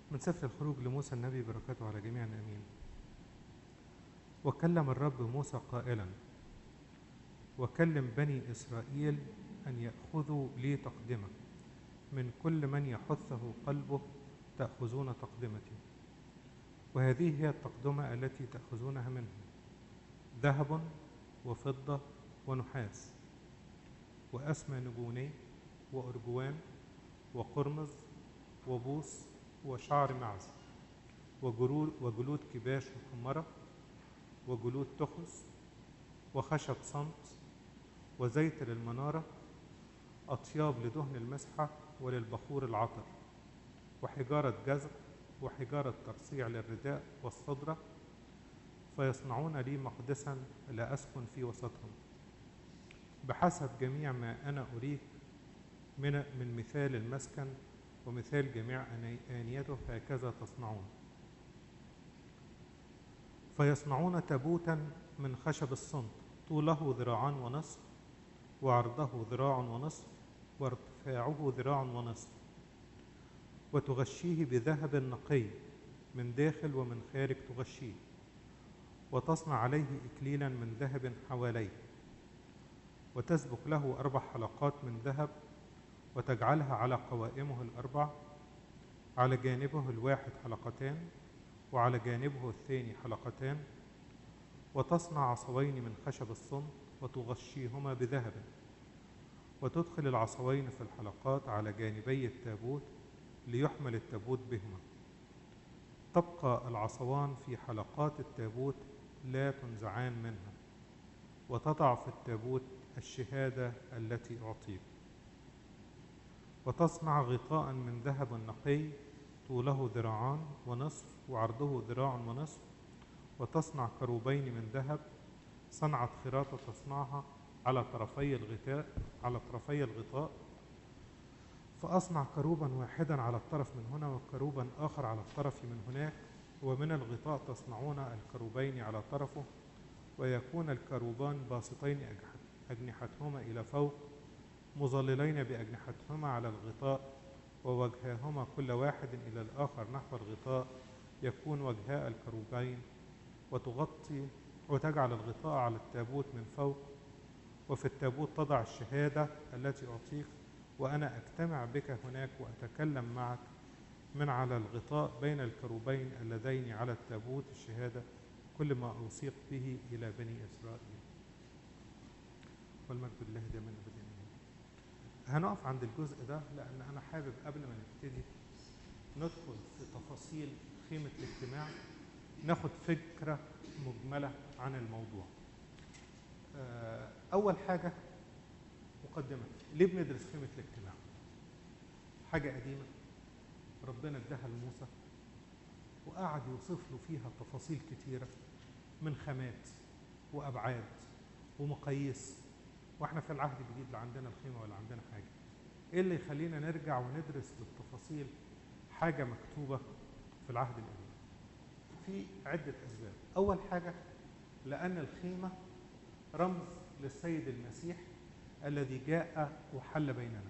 من سفر الخروج لموسى النبي بركاته على جميعنا امين وكلم الرب موسى قائلا وكلم بني اسرائيل ان ياخذوا لي تقدمه من كل من يحثه قلبه تاخذون تقدمتي وهذه هي التقدمه التي تاخذونها منه ذهب وفضه ونحاس واسمى نجوني وارجوان وقرمز وبوس وشعر معز وجلود, وجلود كباش محمرة وجلود تخس وخشب صمت وزيت للمنارة أطياب لدهن المسحة وللبخور العطر وحجارة جزر وحجارة ترصيع للرداء والصدرة فيصنعون لي مقدسا لا أسكن في وسطهم بحسب جميع ما أنا أريك من من مثال المسكن ومثال جميع آنيته هكذا تصنعون فيصنعون تابوتا من خشب الصمت طوله ذراعان ونصف وعرضه ذراع ونصف وارتفاعه ذراع ونصف وتغشيه بذهب نقي من داخل ومن خارج تغشيه وتصنع عليه إكليلا من ذهب حواليه وتسبك له أربع حلقات من ذهب وتجعلها على قوائمه الأربع على جانبه الواحد حلقتان وعلى جانبه الثاني حلقتان وتصنع عصوين من خشب الصمت وتغشيهما بذهب وتدخل العصوين في الحلقات على جانبي التابوت ليحمل التابوت بهما تبقى العصوان في حلقات التابوت لا تنزعان منها وتضع في التابوت الشهادة التي أعطيك وتصنع غطاء من ذهب نقي طوله ذراعان ونصف وعرضه ذراع ونصف وتصنع كروبين من ذهب صنعت خراطة تصنعها على طرفي الغطاء على طرفي الغطاء فأصنع كروبا واحدا على الطرف من هنا وكروبا آخر على الطرف من هناك ومن الغطاء تصنعون الكروبين على طرفه ويكون الكروبان باسطين أجنحتهما إلى فوق مظللين بأجنحتهما على الغطاء ووجهاهما كل واحد إلى الآخر نحو الغطاء يكون وجهاء الكروبين وتغطي وتجعل الغطاء على التابوت من فوق وفي التابوت تضع الشهادة التي أعطيك وأنا أجتمع بك هناك وأتكلم معك من على الغطاء بين الكروبين اللذين على التابوت الشهادة كل ما أوصيك به إلى بني إسرائيل والمجد لله دائما أبدا هنقف عند الجزء ده لأن أنا حابب قبل ما نبتدي ندخل في تفاصيل خيمة الاجتماع ناخد فكرة مجملة عن الموضوع أول حاجة مقدمة ليه بندرس خيمة الاجتماع حاجة قديمة ربنا اداها لموسى وقعد يوصف له فيها تفاصيل كتيرة من خامات وأبعاد ومقاييس واحنا في العهد الجديد لا عندنا الخيمة ولا عندنا حاجة ايه اللي يخلينا نرجع وندرس بالتفاصيل حاجة مكتوبة في العهد القديم في عدة أسباب أول حاجة لأن الخيمة رمز للسيد المسيح الذي جاء وحل بيننا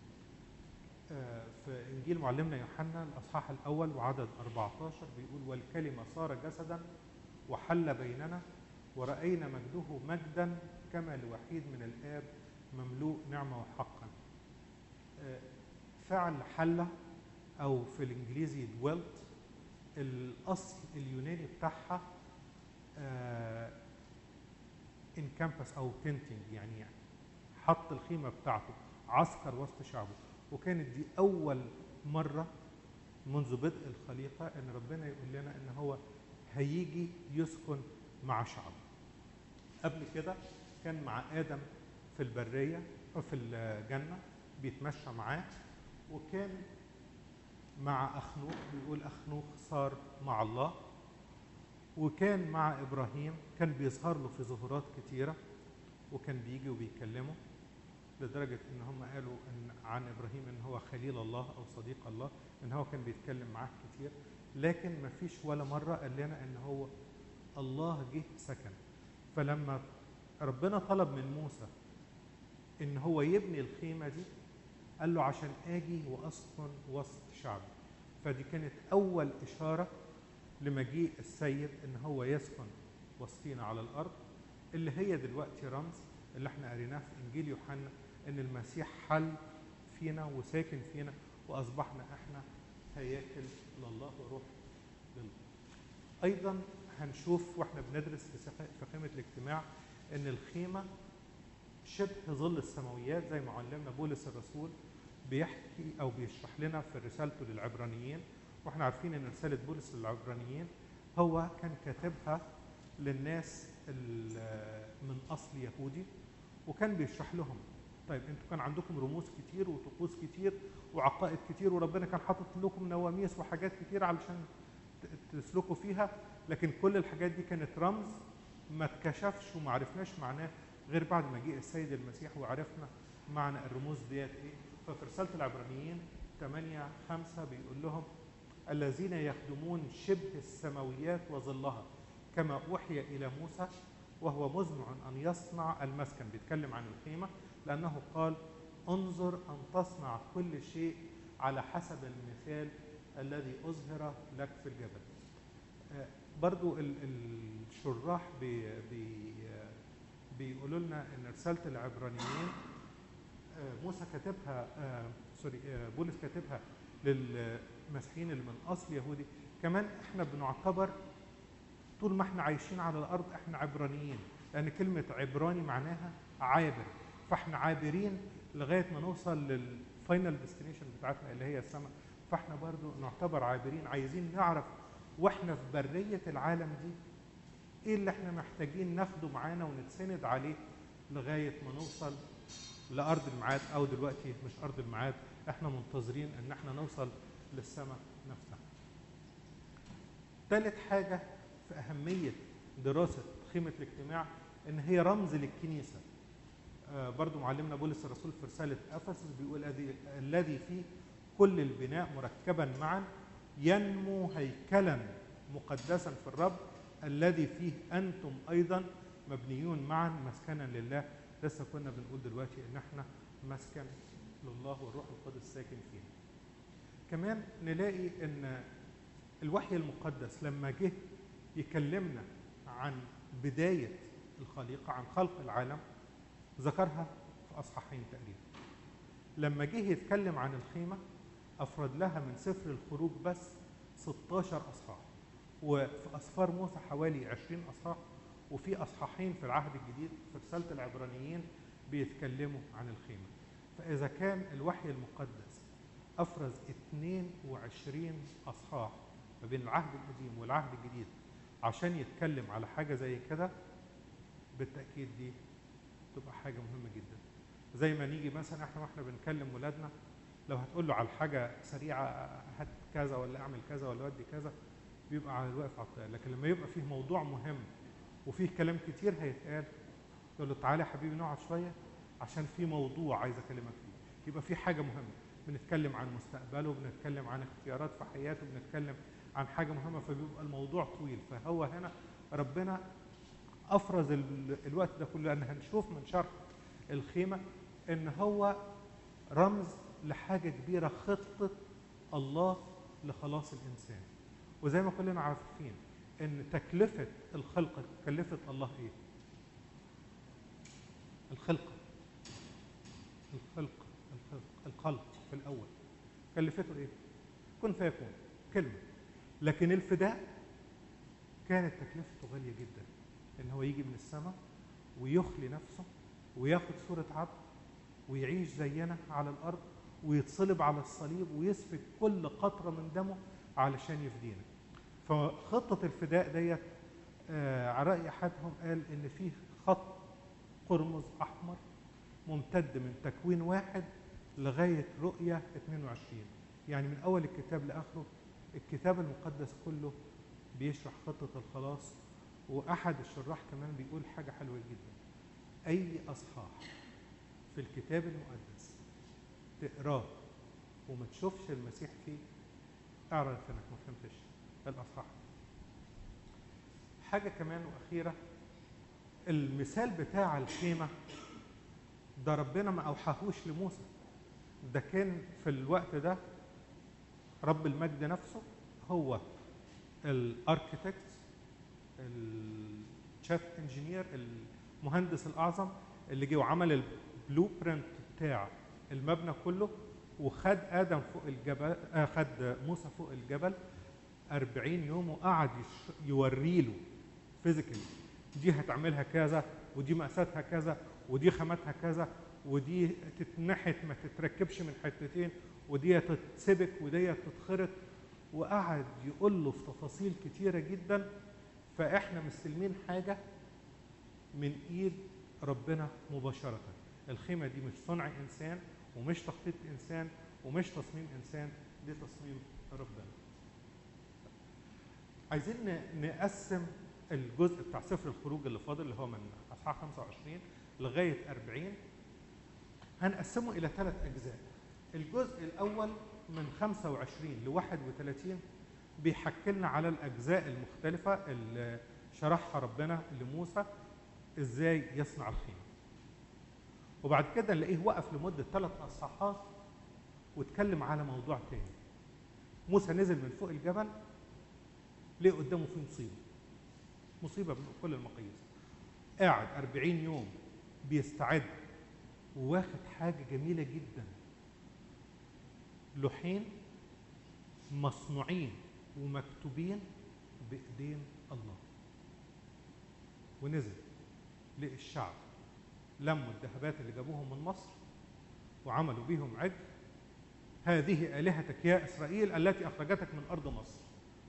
في إنجيل معلمنا يوحنا الأصحاح الأول وعدد 14 بيقول والكلمة صار جسدا وحل بيننا ورأينا مجده مجدا كما لوحيد من الآب مملوء نعمة وحقا فعل حل أو في الإنجليزي dwelt الأصل اليوناني بتاعها انكامبس أو تنتنج يعني حط الخيمة بتاعته عسكر وسط شعبه وكانت دي أول مرة منذ بدء الخليقة إن ربنا يقول لنا إن هو هيجي يسكن مع شعبه قبل كده كان مع آدم في البرية أو في الجنة بيتمشى معاه وكان مع أخنوخ بيقول أخنوخ صار مع الله وكان مع إبراهيم كان بيظهر له في ظهورات كتيرة وكان بيجي وبيكلمه لدرجة إن هم قالوا إن عن إبراهيم إن هو خليل الله أو صديق الله إن هو كان بيتكلم معاه كتير لكن ما فيش ولا مرة قال لنا إن هو الله جه سكن فلما ربنا طلب من موسى ان هو يبني الخيمه دي قال له عشان اجي واسكن وسط شعبي فدي كانت أول إشارة لمجيء السيد إن هو يسكن وسطينا على الأرض اللي هي دلوقتي رمز اللي احنا قريناه في إنجيل يوحنا إن المسيح حل فينا وساكن فينا وأصبحنا احنا هياكل لله وروح لله. أيضا هنشوف واحنا بندرس في سخ- في خيمة الاجتماع إن الخيمة شبه ظل السماويات زي ما علمنا بولس الرسول بيحكي او بيشرح لنا في رسالته للعبرانيين واحنا عارفين ان رساله بولس للعبرانيين هو كان كاتبها للناس ال- من اصل يهودي وكان بيشرح لهم طيب انتوا كان عندكم رموز كتير وطقوس كتير وعقائد كتير وربنا كان حاطط لكم نواميس وحاجات كتير علشان ت- تسلكوا فيها لكن كل الحاجات دي كانت رمز ما اتكشفش وما عرفناش معناه غير بعد ما جه السيد المسيح وعرفنا معنى الرموز ديت ايه ففي رساله العبرانيين 8 5 بيقول لهم الذين يخدمون شبه السماويات وظلها كما اوحي الى موسى وهو مزمع ان يصنع المسكن بيتكلم عن الخيمه لانه قال انظر ان تصنع كل شيء على حسب المثال الذي اظهر لك في الجبل آه، برضو ال- الشراح بي بي آه، بيقولوا لنا ان رساله العبرانيين آه، موسى كاتبها آه، سوري آه، بولس كاتبها للمسيحيين اللي من اصل يهودي كمان احنا بنعتبر طول ما احنا عايشين على الارض احنا عبرانيين لان كلمه عبراني معناها عابر فاحنا عابرين لغايه ما نوصل للفاينل ديستنيشن بتاعتنا اللي هي السماء فاحنا برضو نعتبر عابرين عايزين نعرف واحنا في بريه العالم دي ايه اللي احنا محتاجين ناخده معانا ونتسند عليه لغايه ما نوصل لارض الميعاد او دلوقتي مش ارض الميعاد احنا منتظرين ان احنا نوصل للسماء نفسها. ثالث حاجه في اهميه دراسه خيمه الاجتماع ان هي رمز للكنيسه. آه برضو معلمنا بولس الرسول في رساله افسس بيقول "الذي- الذي فيه كل البناء مركبا معا ينمو هيكلا مقدسا في الرب الذي فيه انتم ايضا مبنيون معا مسكنا لله لسه كنا بنقول دلوقتي ان احنا مسكن لله والروح القدس ساكن فينا كمان نلاقي ان الوحي المقدس لما جه يكلمنا عن بدايه الخليقه عن خلق العالم ذكرها في اصحاحين تقريبا لما جه يتكلم عن الخيمه افرد لها من سفر الخروج بس 16 اصحاح وفي اسفار موسى حوالي 20 اصحاح وفي اصحاحين في العهد الجديد في رساله العبرانيين بيتكلموا عن الخيمه فاذا كان الوحي المقدس افرز 22 اصحاح ما بين العهد القديم والعهد الجديد عشان يتكلم على حاجه زي كده بالتاكيد دي تبقى حاجه مهمه جدا زي ما نيجي مثلا احنا واحنا بنكلم ولادنا لو هتقول له على حاجه سريعه هات كذا ولا اعمل كذا ولا ودي كذا بيبقى على الواقف على الطريق لكن لما يبقى فيه موضوع مهم وفيه كلام كتير هيتقال تقول له تعالى يا حبيبي نقعد شويه عشان في موضوع عايز اكلمك فيه يبقى في حاجه مهمه بنتكلم عن مستقبله بنتكلم عن اختيارات في حياته بنتكلم عن حاجه مهمه فبيبقى الموضوع طويل فهو هنا ربنا افرز ال- الوقت ده كله لان هنشوف من شرح الخيمه ان هو رمز لحاجه كبيره خطه الله لخلاص الانسان وزي ما كلنا عارفين ان تكلفه الخلقه كلفه الله ايه الخلقه الخلق الخلق الخلق في الاول كلفته ايه كن فيكون كلمه لكن الفداء كانت تكلفته غاليه جدا ان هو يجي من السماء ويخلي نفسه وياخد صوره عبد ويعيش زينا على الارض ويتصلب على الصليب ويسفك كل قطره من دمه علشان يفدينا فخطه الفداء ديت آه على راي احدهم قال ان فيه خط قرمز احمر ممتد من تكوين واحد لغايه رؤيه 22 يعني من اول الكتاب لاخره الكتاب المقدس كله بيشرح خطه الخلاص واحد الشراح كمان بيقول حاجه حلوه جدا اي اصحاح في الكتاب المقدس تقراه وما تشوفش المسيح فيه اعرف انك ما فهمتش الاصحاح حاجه كمان واخيره المثال بتاع الخيمه ده ربنا ما اوحاهوش لموسى ده كان في الوقت ده رب المجد نفسه هو الاركيتكت الشيف انجينير المهندس الاعظم اللي جه وعمل البلو برنت بتاع المبنى كله وخد ادم فوق الجبل آه خد موسى فوق الجبل 40 يوم وقعد يش- يوري له فيزيكالي دي هتعملها كذا ودي مقاساتها كذا ودي خاماتها كذا ودي تتنحت ما تتركبش من حتتين ودي تتسبك ودي تتخرط وقعد يقول له في تفاصيل كتيرة جدا فاحنا مستلمين حاجة من ايد ربنا مباشرة الخيمة دي مش صنع انسان ومش تخطيط انسان ومش تصميم انسان دي تصميم ربنا عايزين ن- نقسم الجزء بتاع سفر الخروج اللي فاضل اللي هو من اصحاح 25 لغايه 40 هنقسمه الى ثلاث اجزاء الجزء الاول من 25 ل 31 بيحكي لنا على الاجزاء المختلفه اللي شرحها ربنا لموسى ازاي يصنع الخيمه وبعد كده نلاقيه وقف لمده ثلاث اصحاحات واتكلم على موضوع تاني موسى نزل من فوق الجبل ليه قدامه في مصيبه مصيبه بكل المقاييس قاعد 40 يوم بيستعد وواخد حاجه جميله جدا لوحين مصنوعين ومكتوبين بايدين الله ونزل لقى الشعب لموا الذهبات اللي جابوهم من مصر وعملوا بيهم عجل هذه آلهتك يا إسرائيل التي أخرجتك من أرض مصر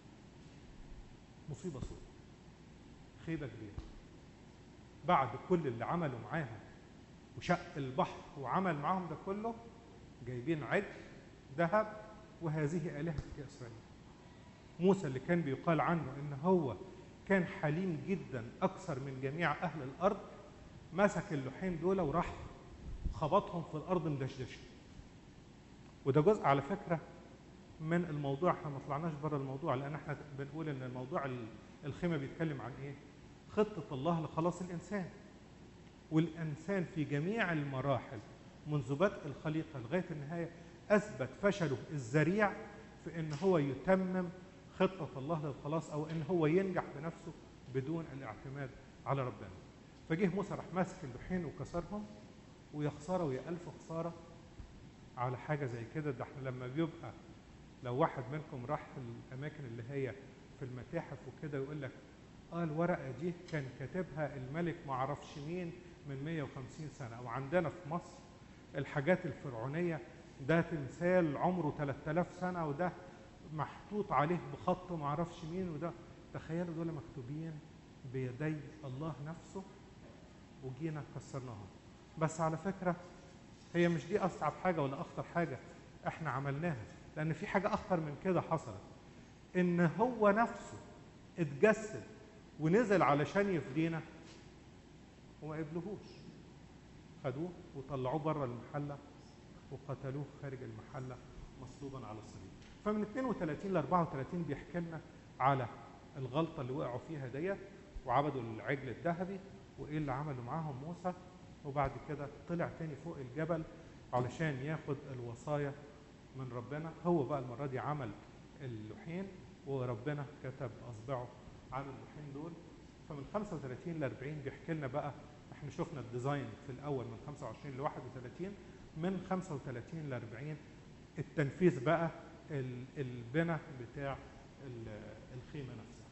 مصيبة سوداء خيبة كبيرة بعد كل اللي عملوا معاها وشق البحر وعمل معاهم ده كله جايبين عجل ذهب وهذه آلهتك يا إسرائيل موسى اللي كان بيقال عنه إن هو كان حليم جدا أكثر من جميع أهل الأرض مسك اللوحين دول وراح خبطهم في الأرض مدشدشة وده جزء على فكرة من الموضوع احنا ما طلعناش بره الموضوع لأن احنا بنقول إن الموضوع ال- الخيمة بيتكلم عن إيه؟ خطة الله لخلاص الإنسان والإنسان في جميع المراحل منذ بدء الخليقة لغاية النهاية أثبت فشله الذريع في إن هو يتمم خطة الله للخلاص أو إن هو ينجح بنفسه بدون الاعتماد على ربنا فجه موسى راح ماسك اللوحين وكسرهم ويا خسارة ويا ألف خسارة على حاجة زي كده ده احنا لما بيبقى لو واحد منكم راح الأماكن اللي هي في المتاحف وكده يقول لك اه الورقة دي كان كاتبها الملك معرفش مين من 150 سنة أو عندنا في مصر الحاجات الفرعونية ده تمثال عمره 3000 سنة وده محطوط عليه بخط معرفش مين وده تخيلوا دول مكتوبين بيدي الله نفسه وجينا كسرناهم بس على فكرة هي مش دي أصعب حاجة ولا أخطر حاجة احنا عملناها لأن في حاجة أخطر من كده حصلت إن هو نفسه اتجسد ونزل علشان يفدينا وما قبلهوش خدوه وطلعوه بره المحلة وقتلوه خارج المحلة مصلوبا على الصليب فمن 32 ل 34 بيحكي لنا على الغلطة اللي وقعوا فيها ديت وعبدوا العجل الذهبي وايه اللي عملوا معاهم موسى وبعد كده طلع تاني فوق الجبل علشان ياخد الوصايا من ربنا هو بقى المرة دي عمل اللوحين وربنا كتب أصبعه على اللوحين دول فمن 35 ل 40 بيحكي لنا بقى احنا شفنا الديزاين في الأول من 25 ل 31 من 35 ل 40 التنفيذ بقى ال- البنى بتاع ال- الخيمة نفسها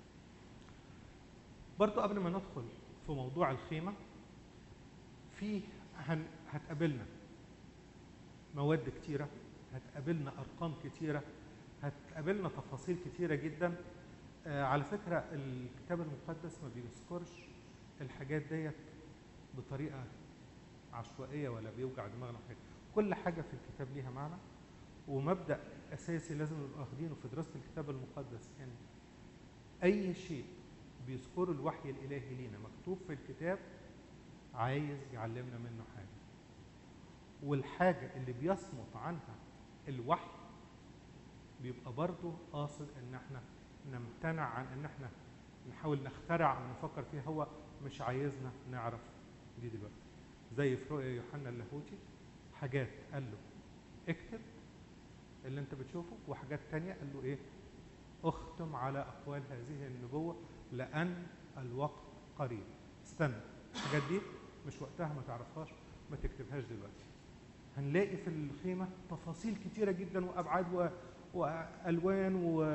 برضو قبل ما ندخل في موضوع الخيمة في هن هتقابلنا مواد كتيرة هتقابلنا أرقام كتيرة هتقابلنا تفاصيل كتيرة جدا آه على فكرة الكتاب المقدس ما بيذكرش الحاجات ديت بطريقة عشوائية ولا بيوجع دماغنا حاجة كل حاجة في الكتاب ليها معنى ومبدأ أساسي لازم نبقى واخدينه في دراسة الكتاب المقدس إن أي شيء بيذكره الوحي الإلهي لينا مكتوب في الكتاب عايز يعلمنا منه حاجة والحاجة اللي بيصمت عنها الوحي بيبقى برضه قاصد ان احنا نمتنع عن ان احنا نحاول نخترع او نفكر فيها هو مش عايزنا نعرف دي دلوقتي زي في رؤيا يوحنا اللاهوتي حاجات قال له اكتب اللي انت بتشوفه وحاجات تانية قال له ايه اختم على اقوال هذه النبوة لان الوقت قريب استنى الحاجات دي مش وقتها ما تعرفهاش ما تكتبهاش دلوقتي هنلاقي في الخيمة تفاصيل كتيرة جدا وأبعاد و... وألوان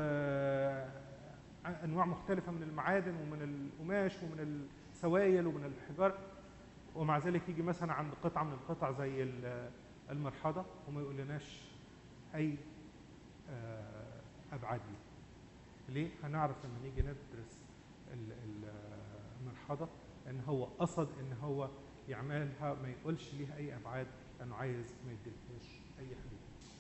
وأنواع مختلفة من المعادن ومن القماش ومن السوائل ومن الحجار ومع ذلك يجي مثلا عند قطعة من القطع زي ال- المرحضة وما يقولناش أي آه، أبعاد دي ليه؟ هنعرف لما نيجي ندرس ال- ال- المرحضة ان هو قصد ان هو يعملها ما يقولش ليها اي ابعاد لانه عايز ما يديلهاش اي حدود.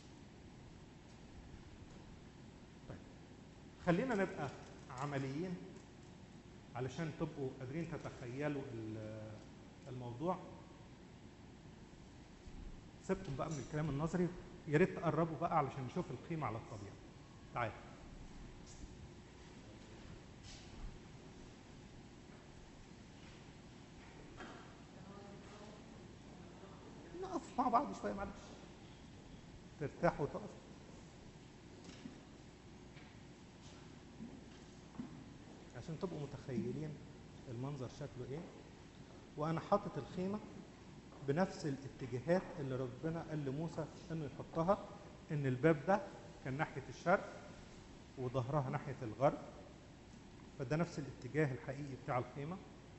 طيب خلينا نبقى عمليين علشان تبقوا قادرين تتخيلوا ال- الموضوع. سيبكم بقى من الكلام النظري يا ريت تقربوا بقى علشان نشوف القيمه على الطبيعه. تعال نقف مع بعض شويه معلش ترتاح وتقف عشان تبقوا متخيلين المنظر شكله ايه وانا حاطط الخيمه بنفس الاتجاهات اللي ربنا قال لموسى انه يحطها ان الباب ده كان ناحيه الشرق وظهرها ناحيه الغرب فده نفس الاتجاه الحقيقي بتاع الخيمه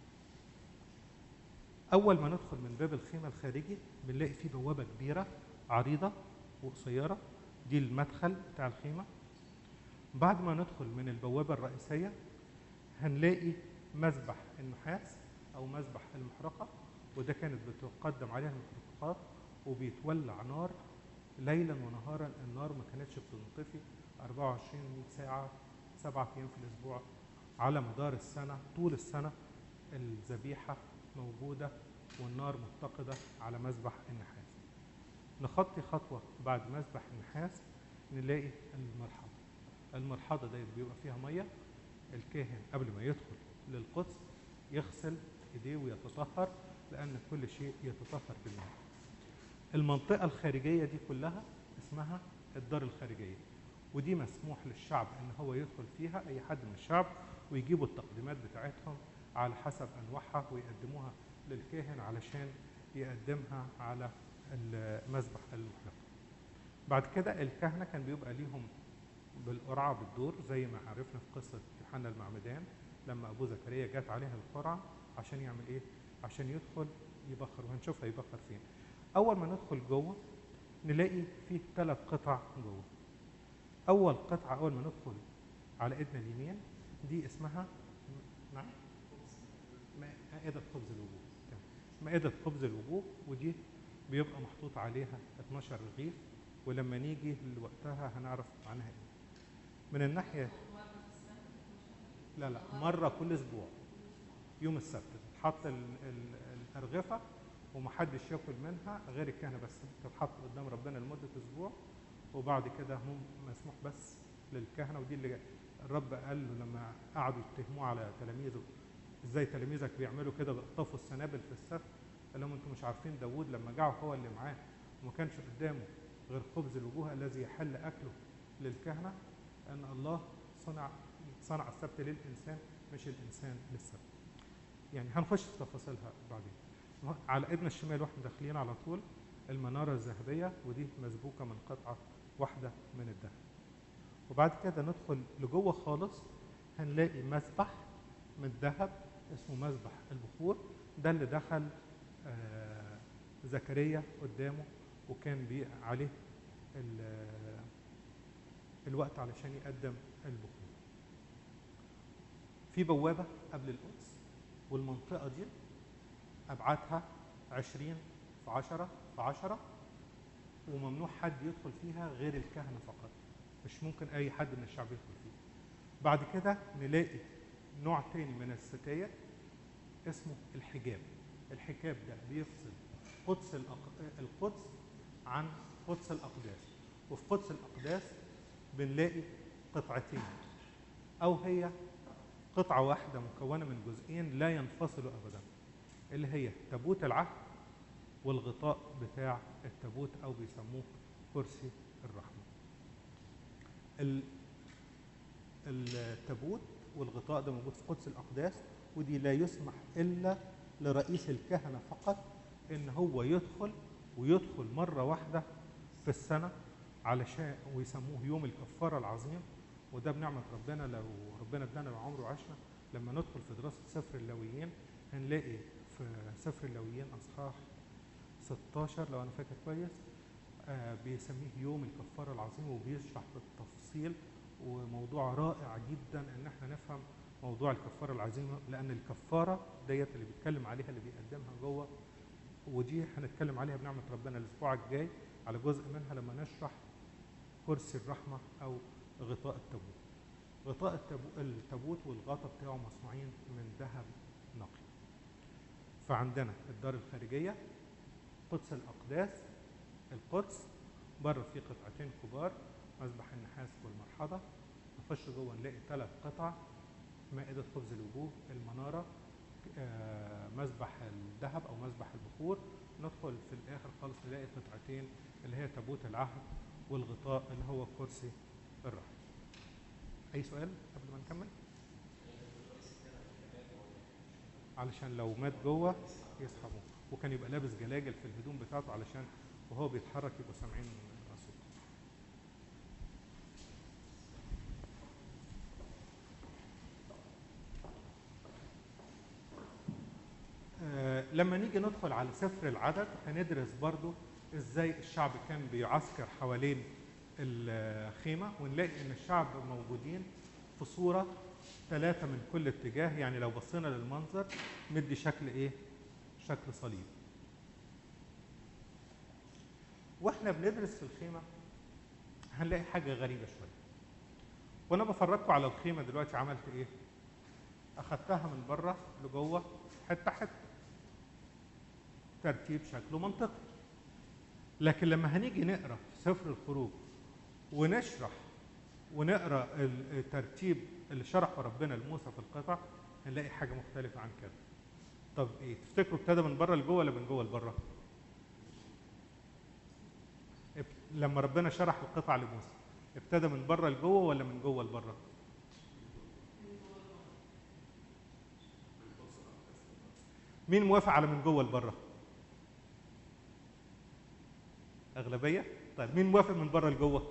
اول ما ندخل من باب الخيمه الخارجي بنلاقي فيه بوابه كبيره عريضه وقصيره دي المدخل بتاع الخيمه بعد ما ندخل من البوابه الرئيسيه هنلاقي مذبح النحاس او مذبح المحرقه وده كانت بتقدم عليها المحرقات وبيتولع نار ليلا ونهارا النار ما كانتش بتنطفي 24 ساعه سبعة ايام في الاسبوع على مدار السنه طول السنه الذبيحه موجوده والنار متقده على مذبح النحاس نخطي خطوه بعد مذبح النحاس نلاقي المرحضه المرحضه دي بيبقى فيها ميه الكاهن قبل ما يدخل للقدس يغسل ايديه ويتطهر لان كل شيء يتطهر بالماء المنطقه الخارجيه دي كلها اسمها الدار الخارجيه ودي مسموح للشعب ان هو يدخل فيها اي حد من الشعب ويجيبوا التقديمات بتاعتهم على حسب انواعها ويقدموها للكاهن علشان يقدمها على المذبح المحرق بعد كده الكهنه كان بيبقى ليهم بالقرعه بالدور زي ما عرفنا في قصه يوحنا المعمدان لما ابو زكريا جات عليها القرعه عشان يعمل ايه؟ عشان يدخل يبخر وهنشوف هيبخر فين. اول ما ندخل جوه نلاقي فيه ثلاث قطع جوه. اول قطعه اول ما ندخل على ايدنا اليمين دي اسمها نعم مائدة خبز الوجوه تمام. مائدة خبز الوجوه ودي بيبقى محطوط عليها 12 رغيف ولما نيجي لوقتها هنعرف معناها ايه. من الناحية لا لا مرة كل أسبوع يوم السبت تتحط ال- ال- الأرغفة ومحدش ياكل منها غير الكهنة بس تتحط قدام ربنا لمدة أسبوع وبعد كده هم مسموح بس للكهنة ودي اللي الرب قال له لما قعدوا يتهموه على تلاميذه ازاي تلاميذك بيعملوا كده بيقطفوا السنابل في السبت قال لهم انتم مش عارفين داوود لما جعوا هو اللي معاه وما كانش قدامه غير خبز الوجوه الذي يحل اكله للكهنه ان الله صنع صنع السبت للانسان مش الانسان للسبت. يعني هنخش في تفاصيلها بعدين. على ايدنا الشمال واحنا داخلين على طول المناره الذهبيه ودي مسبوكه من قطعه واحده من الذهب. وبعد كده ندخل لجوه خالص هنلاقي مسبح من ذهب اسمه مسبح البخور ده اللي دخل آه زكريا قدامه وكان بي عليه ال- الوقت علشان يقدم البخور في بوابة قبل القدس والمنطقة دي أبعادها عشرين في عشرة في عشرة وممنوع حد يدخل فيها غير الكهنة فقط مش ممكن أي حد من الشعب يدخل فيها بعد كده نلاقي نوع تاني من الستاير اسمه الحجاب الحجاب ده بيفصل قدس الأق- القدس عن قدس الأقداس وفي قدس الأقداس بنلاقي قطعتين أو هي قطعة واحدة مكونة من جزئين لا ينفصلوا أبدا اللي هي تابوت العهد والغطاء بتاع التابوت أو بيسموه كرسي الرحمة ال- التابوت والغطاء ده موجود في قدس الاقداس ودي لا يسمح الا لرئيس الكهنه فقط ان هو يدخل ويدخل مره واحده في السنه علشان ويسموه يوم الكفاره العظيم وده بنعمه ربنا لو ربنا ادانا العمر وعشنا لما ندخل في دراسه سفر اللاويين هنلاقي في سفر اللاويين اصحاح 16 لو انا فاكر كويس آه بيسميه يوم الكفاره العظيم وبيشرح بالتفصيل وموضوع رائع جدا ان احنا نفهم موضوع الكفاره العظيمه لان الكفاره ديت اللي بيتكلم عليها اللي بيقدمها جوه ودي هنتكلم عليها بنعمه ربنا الاسبوع الجاي على جزء منها لما نشرح كرسي الرحمه او غطاء التابوت. غطاء التابو- التابوت والغطاء بتاعه مصنوعين من ذهب نقي. فعندنا الدار الخارجيه قدس الاقداس القدس بره في قطعتين كبار مذبح النحاس والمرحضه نخش جوه نلاقي ثلاث قطع مائدة خبز الوجوه المنارة آه، مذبح الذهب أو مذبح البخور ندخل في الآخر خالص نلاقي قطعتين اللي هي تابوت العهد والغطاء اللي هو كرسي الرحمة أي سؤال قبل ما نكمل؟ علشان لو مات جوه يسحبوه وكان يبقى لابس جلاجل في الهدوم بتاعته علشان وهو بيتحرك يبقوا سامعين صوته آه، لما نيجي ندخل على سفر العدد هندرس برضو ازاي الشعب كان بيعسكر حوالين الخيمة ونلاقي ان الشعب موجودين في صورة ثلاثة من كل اتجاه يعني لو بصينا للمنظر مدي شكل ايه؟ شكل صليب واحنا بندرس في الخيمة هنلاقي حاجة غريبة شوية وانا بفرجكم على الخيمة دلوقتي عملت ايه؟ اخدتها من بره لجوه حته حته ترتيب شكله منطقي لكن لما هنيجي نقرا في سفر الخروج ونشرح ونقرا الترتيب اللي شرحه ربنا لموسى في القطع هنلاقي حاجه مختلفه عن كده طب ايه تفتكروا ابتدى من بره لجوه ولا من جوه لبره اب- لما ربنا شرح القطع لموسى ابتدى من بره لجوه ولا من جوه لبره مين موافق على من جوه لبره اغلبيه طيب مين موافق من بره لجوه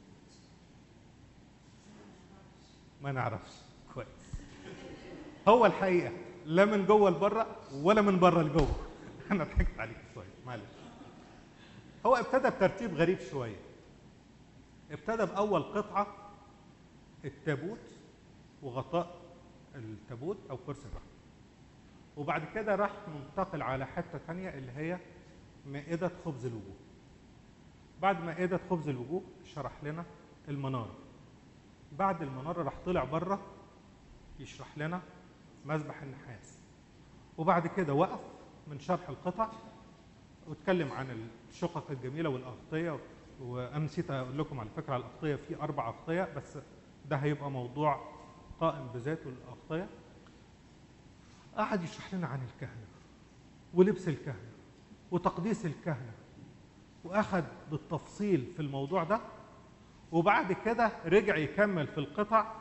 ما نعرفش كويس هو الحقيقه لا من جوه لبره ولا من بره لجوه انا ضحكت عليك شويه معلش هو ابتدى بترتيب غريب شويه ابتدى باول قطعه التابوت وغطاء التابوت او كرسي الرحمه وبعد كده راح منتقل على حته ثانيه اللي هي مائده خبز الوجوه بعد مائده خبز الوجوه شرح لنا المناره بعد المناره راح طلع بره يشرح لنا مذبح النحاس وبعد كده وقف من شرح القطع واتكلم عن الشقق الجميله والاغطيه وانا نسيت اقول لكم على فكره على الاغطيه في اربع اغطيه بس ده هيبقى موضوع قائم بذاته الاغطيه قعد يشرح لنا عن الكهنه ولبس الكهنه وتقديس الكهنه واخذ بالتفصيل في الموضوع ده وبعد كده رجع يكمل في القطع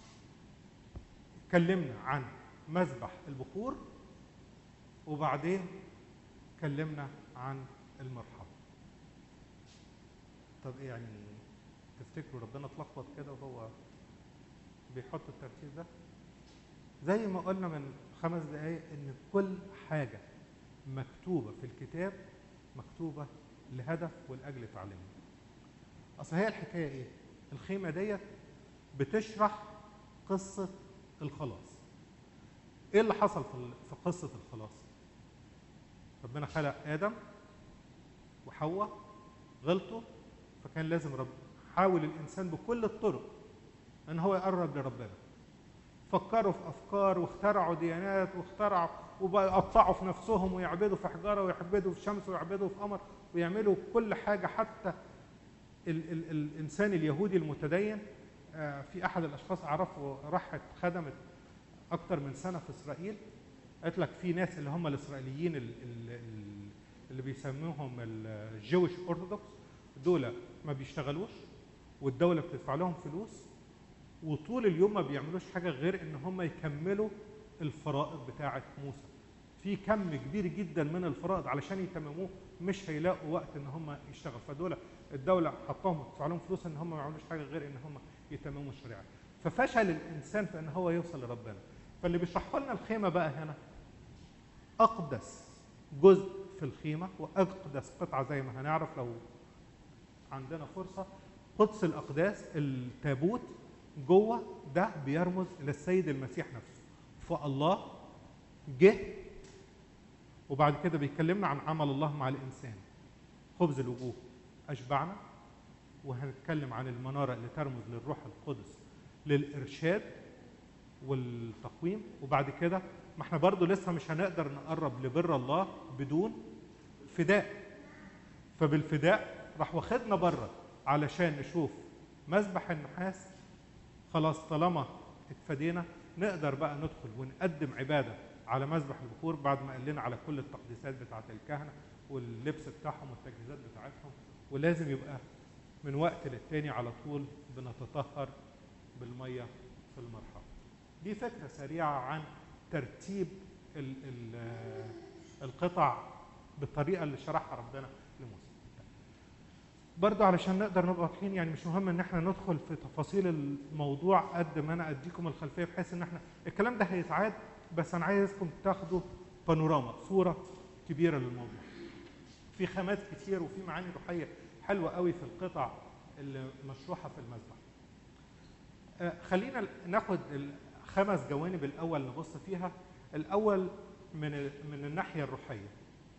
اتكلمنا عن مذبح البخور وبعدين اتكلمنا عن المرحب طب ايه يعني تفتكروا ربنا اتلخبط كده وهو بيحط الترتيب ده زي ما قلنا من خمس دقايق ان كل حاجه مكتوبه في الكتاب مكتوبه لهدف ولاجل تعليمنا اصل هي الحكايه ايه الخيمه ديت بتشرح قصه الخلاص ايه اللي حصل في ال- في قصه الخلاص ربنا خلق ادم وحواء غلطوا فكان لازم رب حاول الانسان بكل الطرق ان هو يقرب لربنا فكروا في افكار واخترعوا ديانات واخترعوا وقطعوا في نفسهم ويعبدوا في حجاره ويعبدوا في شمس ويعبدوا في قمر ويعملوا كل حاجه حتى ال ال الانسان اليهودي المتدين آه، في احد الاشخاص اعرفه راحت خدمت اكتر من سنه في اسرائيل قالت لك في ناس اللي هم الاسرائيليين ال- ال- ال- اللي بيسموهم الجويش اورثودوكس دول ما بيشتغلوش والدوله بتدفع لهم فلوس وطول اليوم ما بيعملوش حاجه غير ان هم يكملوا الفرائض بتاعه موسى في كم كبير جدا من الفرائض علشان يتمموه مش هيلاقوا وقت ان هم يشتغلوا فدول الدوله حطاهم تدفع لهم فلوس ان هم ما يعملوش حاجه غير ان هم يتمموا الشريعه ففشل الانسان في ان هو يوصل لربنا فاللي بيشرحوا لنا الخيمه بقى هنا اقدس جزء في الخيمه واقدس قطعه زي ما هنعرف لو عندنا فرصه قدس الاقداس التابوت جوه ده بيرمز للسيد المسيح نفسه فالله جه وبعد كده بيكلمنا عن عمل الله مع الانسان خبز الوجوه اشبعنا وهنتكلم عن المناره اللي ترمز للروح القدس للارشاد والتقويم وبعد كده ما احنا برضو لسه مش هنقدر نقرب لبر الله بدون فداء فبالفداء راح واخدنا بره علشان نشوف مذبح النحاس خلاص طالما اتفدينا نقدر بقى ندخل ونقدم عباده على مذبح البخور بعد ما قال لنا على كل التقديسات بتاعه الكهنه واللبس بتاعهم والتجهيزات بتاعتهم ولازم يبقى من وقت للتاني على طول بنتطهر بالميه في المرحاض. دي فكره سريعه عن ترتيب ال ال القطع بالطريقه اللي شرحها ربنا لموسى. برضه علشان نقدر نبقى واضحين يعني مش مهم ان احنا ندخل في تفاصيل الموضوع قد ما انا اديكم الخلفيه بحيث ان احنا الكلام ده هيتعاد بس انا عايزكم تاخدوا بانوراما صوره كبيره للموضوع. في خامات كتير وفي معاني روحيه حلوه قوي في القطع اللي مشروحه في المذبح. آه خلينا ناخد الخمس جوانب الاول نبص فيها الاول من من الناحيه الروحيه.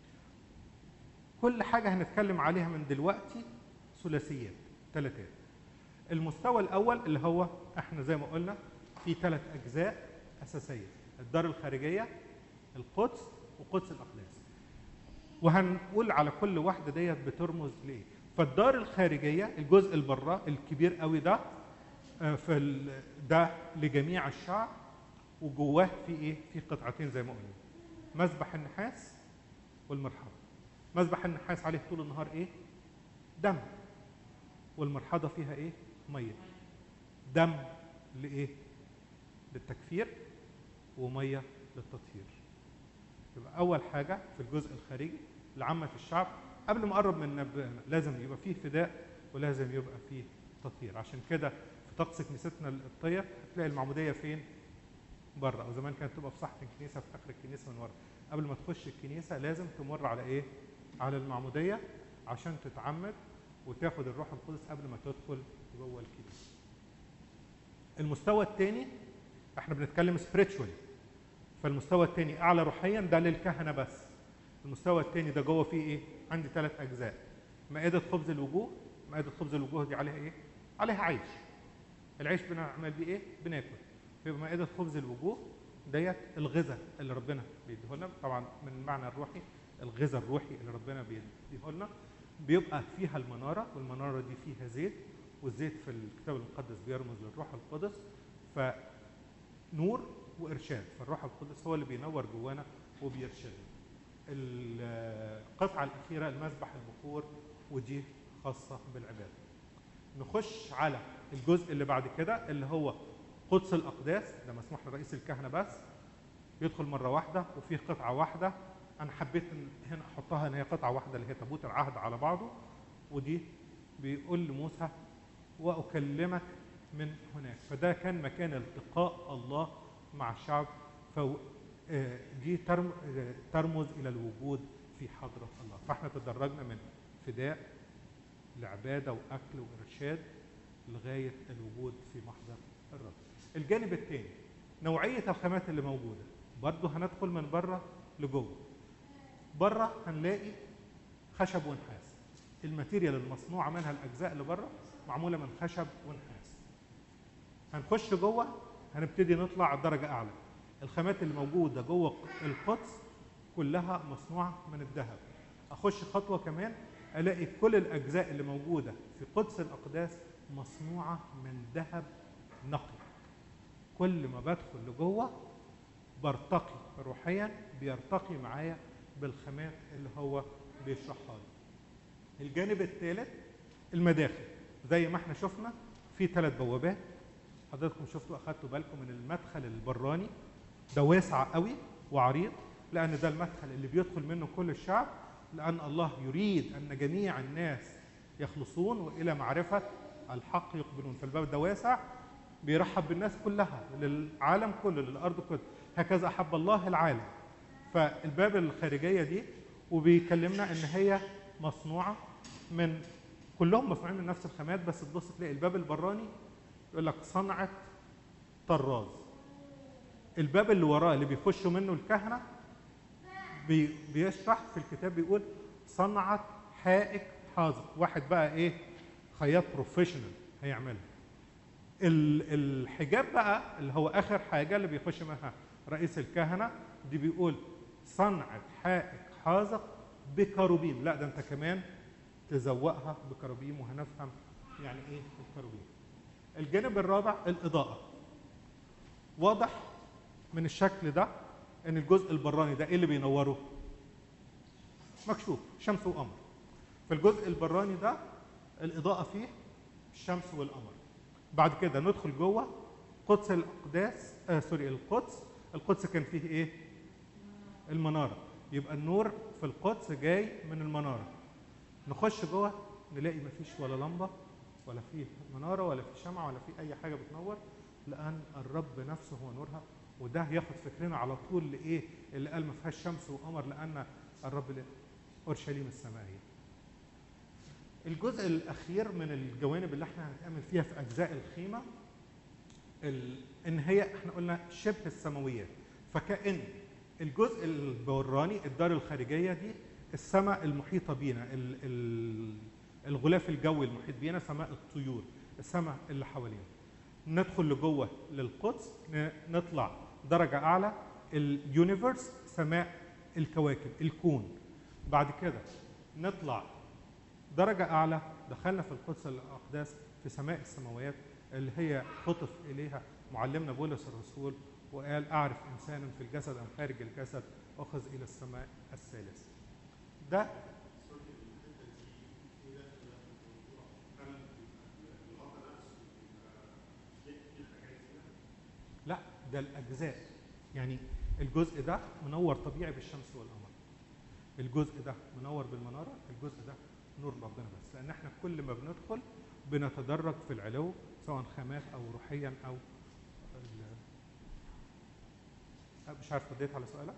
كل حاجه هنتكلم عليها من دلوقتي ثلاثيات ثلاثات. المستوى الاول اللي هو احنا زي ما قلنا في ثلاث اجزاء اساسيه الدار الخارجيه القدس وقدس الاقداس. وهنقول على كل واحده ديت بترمز لايه فالدار الخارجيه الجزء البراء الكبير قوي ده في ده لجميع الشعب وجواه في ايه في قطعتين زي ما قلنا مذبح النحاس والمرحاض مذبح النحاس عليه طول النهار ايه دم والمرحاضه فيها ايه ميه دم لايه للتكفير وميه للتطهير يبقى اول حاجه في الجزء الخارجي لعامه الشعب قبل ما اقرب من نبأنا لازم يبقى فيه فداء ولازم يبقى فيه تطهير عشان كده في طقس كنيستنا القبطيه تلاقي المعموديه فين بره او زمان كانت تبقى في صحن الكنيسه في اخر الكنيسه من ورا قبل ما تخش الكنيسه لازم تمر على ايه على المعموديه عشان تتعمد وتاخد الروح القدس قبل ما تدخل جوه الكنيسه المستوى الثاني احنا بنتكلم سبiritually فالمستوى الثاني اعلى روحيا ده للكهنه بس المستوى الثاني ده جوه فيه ايه عندي ثلاث اجزاء مائده خبز الوجوه مائده خبز الوجوه دي عليها ايه عليها عيش العيش بنعمل بيه ايه بناكل يبقى مائده خبز الوجوه ديت الغذاء اللي ربنا بيديه لنا طبعا من المعنى الروحي الغذاء الروحي اللي ربنا بيديه لنا بيبقى فيها المناره والمناره دي فيها زيت والزيت في الكتاب المقدس بيرمز للروح القدس فنور وارشاد فالروح القدس هو اللي بينور جوانا وبيرشدنا القطعه الاخيره المذبح البخور ودي خاصه بالعباده نخش على الجزء اللي بعد كده اللي هو قدس الاقداس ده مسموح لرئيس الكهنه بس يدخل مره واحده وفيه قطعه واحده انا حبيت ان هنا احطها ان هي قطعه واحده اللي هي تابوت العهد على بعضه ودي بيقول لموسى واكلمك من هناك فده كان مكان التقاء الله مع الشعب دي ترمز الى الوجود في حضره الله فاحنا تدرجنا من فداء لعباده واكل وارشاد لغايه الوجود في محضر الرب الجانب الثاني نوعيه الخامات اللي موجوده برضه هندخل من بره لجوه بره هنلاقي خشب ونحاس الماتيريال المصنوعه منها الاجزاء اللي بره معموله من خشب ونحاس هنخش جوه هنبتدي نطلع درجه اعلى الخامات اللي موجوده جوه القدس كلها مصنوعه من الذهب اخش خطوه كمان الاقي كل الاجزاء اللي موجوده في قدس الاقداس مصنوعه من ذهب نقي كل ما بدخل لجوه برتقي روحيا بيرتقي معايا بالخامات اللي هو بيشرحها لي الجانب الثالث المداخل زي ما احنا شفنا في ثلاث بوابات حضراتكم شفتوا اخدتوا بالكم من المدخل البراني ده واسع قوي وعريض لان ده المدخل اللي بيدخل منه كل الشعب لان الله يريد ان جميع الناس يخلصون والى معرفه الحق يقبلون فالباب ده واسع بيرحب بالناس كلها للعالم كله للارض كله هكذا احب الله العالم فالباب الخارجيه دي وبيكلمنا ان هي مصنوعه من كلهم مصنوعين من نفس الخامات بس تبص تلاقي الباب البراني يقول لك صنعه طراز الباب اللي وراه اللي بيخشوا منه الكهنه بي بيشرح في الكتاب بيقول صنعه حائك حاذق واحد بقى ايه خياط بروفيشنال هيعملها الحجاب بقى اللي هو اخر حاجه اللي بيخش منها رئيس الكهنه دي بيقول صنعه حائك حاذق بكروبيم لا ده انت كمان تزوقها بكروبيم وهنفهم يعني ايه الكروبيم الجانب الرابع الاضاءه واضح من الشكل ده ان الجزء البراني ده ايه اللي بينوره مكشوف شمس وقمر في الجزء البراني ده الاضاءه فيه الشمس والقمر بعد كده ندخل جوه قدس الاقداس آه سوري القدس القدس كان فيه ايه المناره يبقى النور في القدس جاي من المناره نخش جوه نلاقي مفيش ولا لمبه ولا فيه مناره ولا في شمعه ولا في اي حاجه بتنور لان الرب نفسه هو نورها وده ياخد فكرنا على طول لايه اللي قال ما فيهاش شمس وقمر لان الرب اورشليم السمائيه الجزء الاخير من الجوانب اللي احنا هنتامل فيها في اجزاء الخيمه ان هي احنا قلنا شبه السماويات فكأن الجزء البراني الدار الخارجيه دي السماء المحيطه بينا الغلاف الجوي المحيط بينا سماء الطيور السماء اللي حوالينا ندخل لجوه للقدس نطلع درجه اعلى اليونيفرس سماء الكواكب الكون بعد كده نطلع درجة أعلى دخلنا في القدس الأقداس في سماء السماوات اللي هي خطف إليها معلمنا بولس الرسول وقال أعرف إنسانا في الجسد أم خارج الجسد أخذ إلى السماء الثالث ده لا ده الأجزاء يعني الجزء ده منور طبيعي بالشمس والقمر الجزء ده منور بالمنارة الجزء ده نور ربنا بس لان احنا كل ما بندخل بنتدرج في العلو سواء خامات او روحيا او مش عارف رديت على سؤالك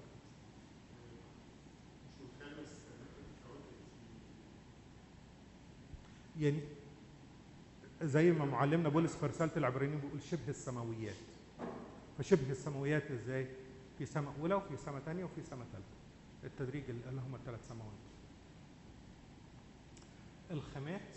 يعني زي ما معلمنا بولس في رساله العبرانيين بيقول شبه السماويات فشبه السماويات ازاي؟ في سماء اولى وفي سماء ثانيه وفي سماء ثالثه التدريج اللي هم الثلاث سماوات الخامات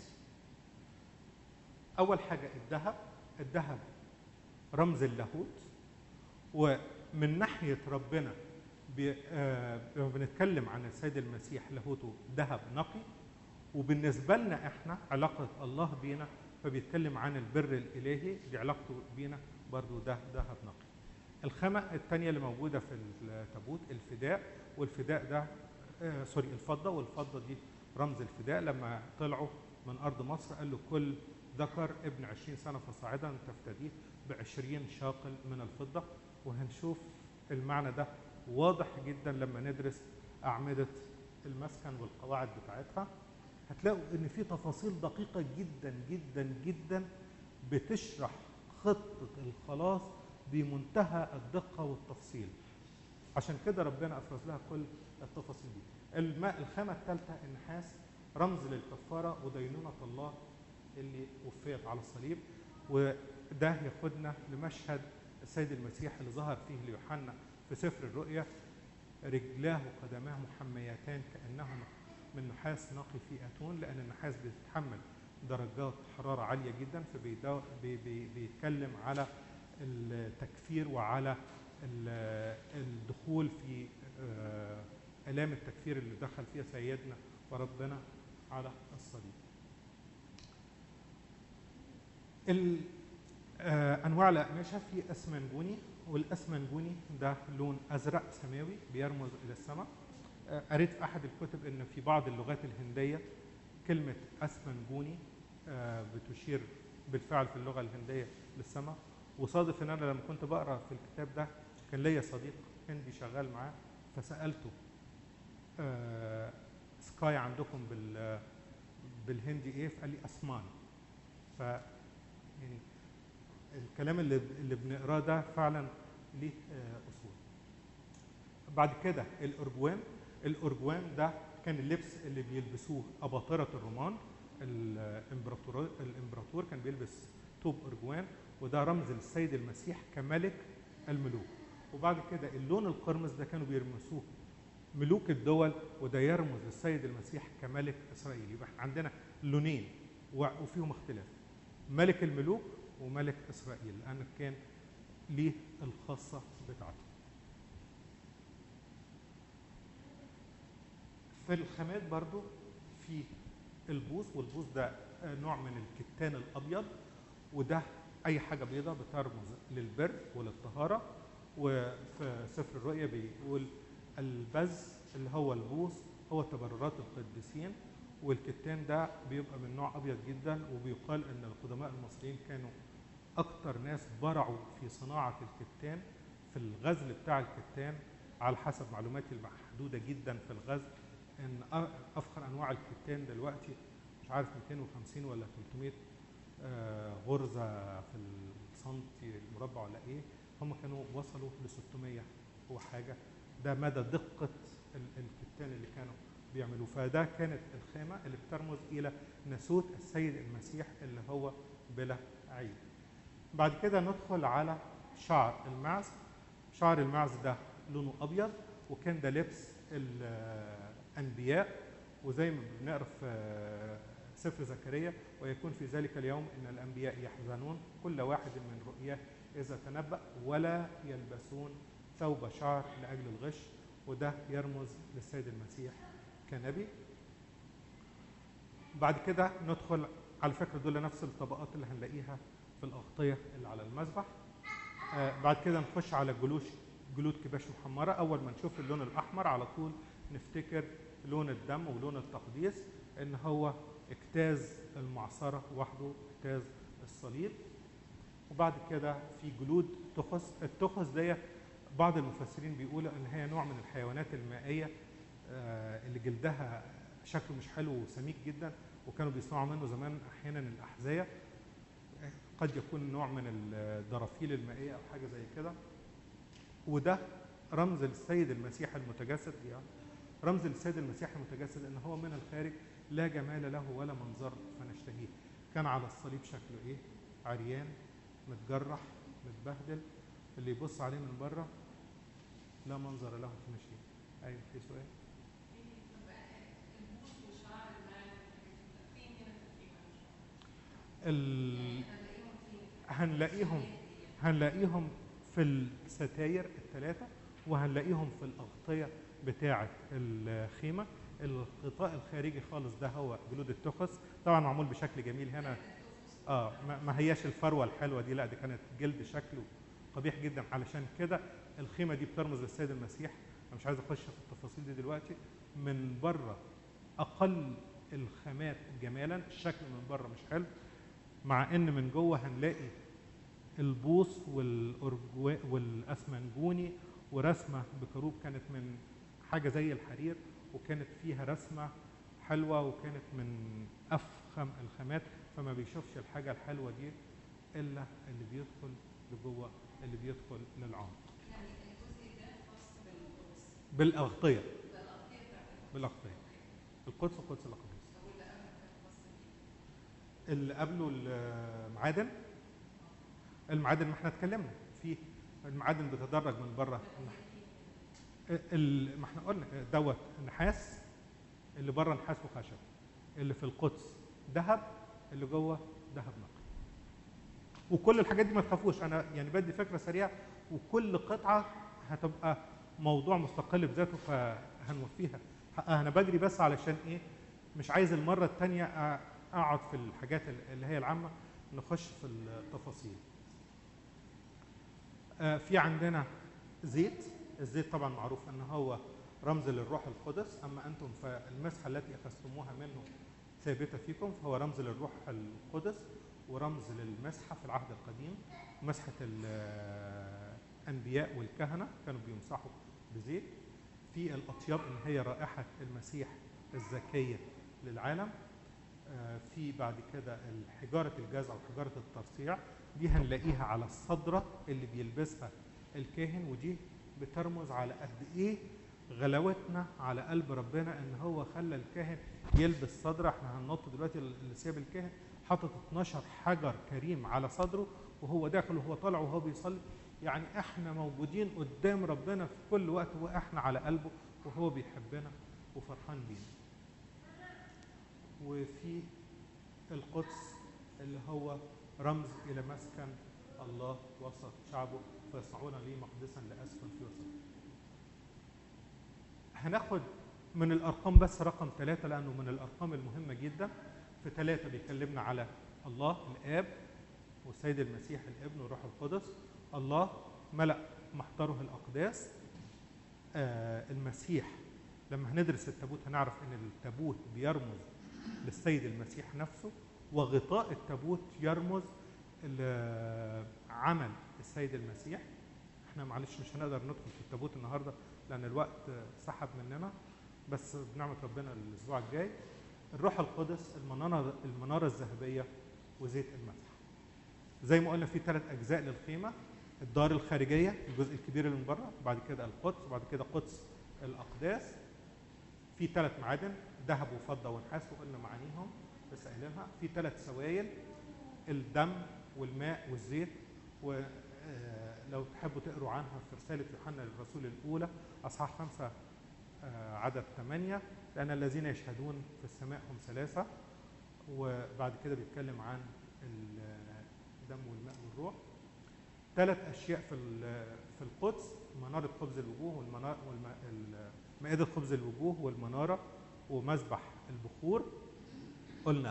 اول حاجه الذهب الذهب رمز اللاهوت ومن ناحيه ربنا لما بنتكلم عن السيد المسيح لاهوته ذهب نقي وبالنسبه لنا احنا علاقه الله بينا فبيتكلم عن البر الالهي دي علاقته بينا برضو ده ذهب نقي الخامه الثانيه اللي موجوده في التابوت الفداء والفداء ده آه سوري الفضه والفضه دي رمز الفداء لما طلعوا من ارض مصر قال له كل ذكر ابن 20 سنه فصاعدا تفتديه ب 20 شاقل من الفضه وهنشوف المعنى ده واضح جدا لما ندرس اعمده المسكن والقواعد بتاعتها هتلاقوا ان في تفاصيل دقيقه جدا جدا جدا بتشرح خطه الخلاص بمنتهى الدقه والتفصيل عشان كده ربنا افرز لها كل التفاصيل دي الماء الخامة الثالثة النحاس رمز للكفارة ودينونة الله اللي وفيت على الصليب وده ياخدنا لمشهد السيد المسيح اللي ظهر فيه ليوحنا في سفر الرؤيا رجلاه وقدماه محميتان كأنهما من نحاس نقي في أتون لأن النحاس بيتحمل درجات حرارة عالية جدا فبيتكلم على التكفير وعلى الدخول في آلام التكفير اللي دخل فيها سيدنا وربنا على الصليب. أنواع الأقمشة في أسمنجوني والأسمنجوني ده لون أزرق سماوي بيرمز إلى السماء. قريت في أحد الكتب إن في بعض اللغات الهندية كلمة أسمنجوني آه، بتشير بالفعل في اللغه الهنديه للسماء وصادف ان انا لما كنت بقرا في الكتاب ده كان ليا صديق هندي شغال معاه فسالته آه، سكاي عندكم بال بالهندي ايه فقال لي اسمان ف يعني الكلام اللي اللي بنقراه ده فعلا ليه آه، اصول بعد كده الارجوان الارجوان ده كان اللبس اللي بيلبسوه اباطره الرومان الامبراطور الامبراطور كان بيلبس توب ارجوان وده رمز للسيد المسيح كملك الملوك وبعد كده اللون القرمز ده كانوا بيرمسوه ملوك الدول وده يرمز للسيد المسيح كملك اسرائيل يبقى احنا عندنا لونين و- وفيهم اختلاف ملك الملوك وملك اسرائيل لان كان ليه الخاصه بتاعته في الخامات برضو في البوص والبوص ده آه، نوع من الكتان الابيض وده اي حاجه بيضاء بترمز للبر وللطهاره وفي سفر الرؤيا بيقول البز اللي هو البوص هو تبررات القديسين والكتان ده بيبقى من نوع ابيض جدا وبيقال ان القدماء المصريين كانوا اكتر ناس برعوا في صناعه الكتان في الغزل بتاع الكتان على حسب معلوماتي المحدوده جدا في الغزل ان أ- افخر انواع الكتان دلوقتي مش عارف 250 ولا 300 آه، غرزه في السنتي المربع ولا ايه هم كانوا وصلوا ل 600 وحاجه ده مدى دقه ال- الكتان اللي كانوا بيعملوه فده كانت الخامه اللي بترمز الى ناسوت السيد المسيح اللي هو بلا عيب بعد كده ندخل على شعر المعز شعر المعز ده لونه ابيض وكان ده لبس الانبياء وزي ما بنقرا في سفر زكريا ويكون في ذلك اليوم ان الانبياء يحزنون كل واحد من رؤياه اذا تنبأ ولا يلبسون ثوب شعر لاجل الغش وده يرمز للسيد المسيح كنبي بعد كده ندخل على فكره دول نفس الطبقات اللي هنلاقيها في الاغطيه اللي على المذبح آه بعد كده نخش على جلوش جلود كباش محمره اول ما نشوف اللون الاحمر على طول نفتكر لون الدم ولون التقديس ان هو اجتاز المعصره وحده اجتاز الصليب وبعد كده في جلود تخس التخس دي بعض المفسرين بيقولوا ان هي نوع من الحيوانات المائيه آه، اللي جلدها شكله مش حلو وسميك جدا وكانوا بيصنعوا منه زمان احيانا الاحذيه قد يكون نوع من الدرافيل المائيه او حاجه زي كده وده رمز للسيد المسيح المتجسد يعني رمز للسيد المسيح المتجسد ان هو من الخارج لا جمال له ولا منظر فنشتهيه كان على الصليب شكله ايه عريان متجرح متبهدل اللي يبص عليه من بره لا منظر له في مشيه ايوه في سؤال ال... هنلاقيهم هنلاقيهم في الستاير الثلاثة وهنلاقيهم في الأغطية بتاعة الخيمة الغطاء الخارجي خالص ده هو جلود التخس طبعا معمول بشكل جميل هنا اه ما- ما هياش الفروة الحلوة دي لا دي كانت جلد شكله قبيح جدا علشان كده الخيمة دي بترمز للسيد المسيح انا مش عايز اخش في التفاصيل دي دلوقتي من بره اقل الخامات جمالا الشكل من بره مش حلو مع ان من جوه هنلاقي البوص والأرجوا والاسمنجوني ورسمه بكروب كانت من حاجه زي الحرير وكانت فيها رسمه حلوه وكانت من افخم الخامات فما بيشوفش الحاجه الحلوه دي الا اللي بيدخل لجوه اللي بيدخل للعمق يعني الجزء ده خاص بالقدس بالاغطيه بالأغطية بتاعت بالاغطيه القدس وقدس الاقداس طب واللي قبل كان خاص بيه اللي قبله المعادن المعادن ما احنا اتكلمنا في المعادن بتدرج من بره ال- ما احنا قلنا دوت نحاس اللي بره نحاس وخشب اللي في القدس ذهب اللي جوه ذهب نقي وكل الحاجات دي ما تخافوش انا يعني بدي فكره سريعه وكل قطعه هتبقى موضوع مستقل بذاته فهنوفيها حقها انا بجري بس علشان ايه مش عايز المره الثانيه اقعد في الحاجات اللي هي العامه نخش في التفاصيل آه، في عندنا زيت الزيت طبعا معروف ان هو رمز للروح القدس اما انتم فالمسحه التي اخذتموها منه ثابتة فيكم فهو رمز للروح القدس ورمز للمسحة في العهد القديم مسحة الأنبياء والكهنة كانوا بيمسحوا بزيت في الأطياب اللي هي رائحة المسيح الزكية للعالم آه، في بعد كده حجارة الجزع وحجارة الترصيع دي هنلاقيها على الصدرة اللي بيلبسها الكاهن ودي بترمز على قد ايه غلاوتنا على قلب ربنا ان هو خلى الكاهن يلبس صدره احنا هننط دلوقتي اللي ساب الكاهن حاطط 12 حجر كريم على صدره وهو داخل وهو طالع وهو بيصلي يعني احنا موجودين قدام ربنا في كل وقت واحنا على قلبه وهو بيحبنا وفرحان بينا وفي القدس اللي هو رمز الى مسكن الله وسط شعبه فيصنعون لي مقدسا لاسكن في وسط هناخد من الارقام بس رقم ثلاثة لانه من الارقام المهمه جدا في ثلاثة بيكلمنا على الله الاب والسيد المسيح الابن والروح القدس الله ملأ محضره الاقداس آه المسيح لما هندرس التابوت هنعرف ان التابوت بيرمز للسيد المسيح نفسه وغطاء التابوت يرمز لعمل السيد المسيح احنا معلش مش هنقدر ندخل في التابوت النهارده لان الوقت سحب مننا بس بنعمه ربنا الاسبوع الجاي الروح القدس المناره المناره الذهبيه وزيت المسح زي ما قلنا في ثلاث اجزاء للخيمه الدار الخارجيه الجزء الكبير اللي من بره بعد كده القدس وبعد كده قدس الاقداس في ثلاث معادن ذهب وفضه ونحاس وقلنا معانيهم بس قايلينها في ثلاث سوائل الدم والماء والزيت ولو تحبوا تقروا عنها في رسالة يوحنا للرسول الأولى أصحاح خمسة آه، عدد ثمانية لأن الذين يشهدون في السماء هم ثلاثة وبعد كده بيتكلم عن الدم والماء والروح ثلاث أشياء في ال- في القدس منارة خبز الوجوه والمنارة مائدة خبز الوجوه والمنارة ومذبح البخور قلنا